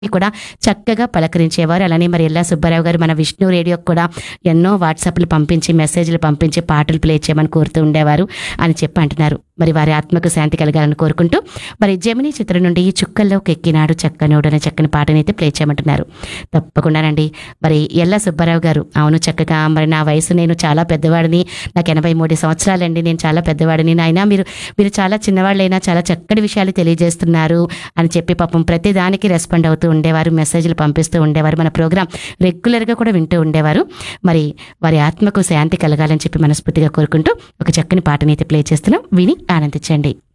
కూడా చక్కగా పలకరించేవారు అలానే మరి ఎల్లా సుబ్బారావు గారు మన విష్ణు రేడియోకి కూడా ఎన్నో వాట్సాప్లు పంపించి మెసేజ్లు పంపించి పాటలు ప్లే చేయమని కోరుతూ ఉండేవారు అని చెప్పి అంటున్నారు మరి వారి ఆత్మకు శాంతి కలగాలని కోరుకుంటూ మరి జమినీ చిత్రం నుండి ఈ చుక్కల్లోకి ఎక్కినాడు చక్కనోడు అనే చక్కని పాటని అయితే ప్లే చేయమంటున్నారు తప్పకుండానండి మరి ఎల్లా సుబ్బారావు గారు అవును చక్కగా మరి నా వయసు నేను చాలా పెద్దవాడిని నాకు ఎనభై మూడు సంవత్సరాలండి నేను చాలా పెద్దవాడిని నాయన మీరు మీరు చాలా చిన్నవాళ్ళైనా చాలా చక్కటి విషయాలు తెలియజేస్తున్నారు అని చెప్పి పాపం ప్రతి దానికి రెస్పాండ్ అవుతూ ఉండేవారు మెసేజ్లు పంపిస్తూ ఉండేవారు మన ప్రోగ్రాం రెగ్యులర్గా కూడా వింటూ ఉండేవారు మరి వారి ఆత్మకు శాంతి కలగాలని చెప్పి మనస్ఫూర్తిగా కోరుకుంటూ ఒక చక్కని పాటని అయితే ప్లే చేస్తున్నాం విని ఆనందించండి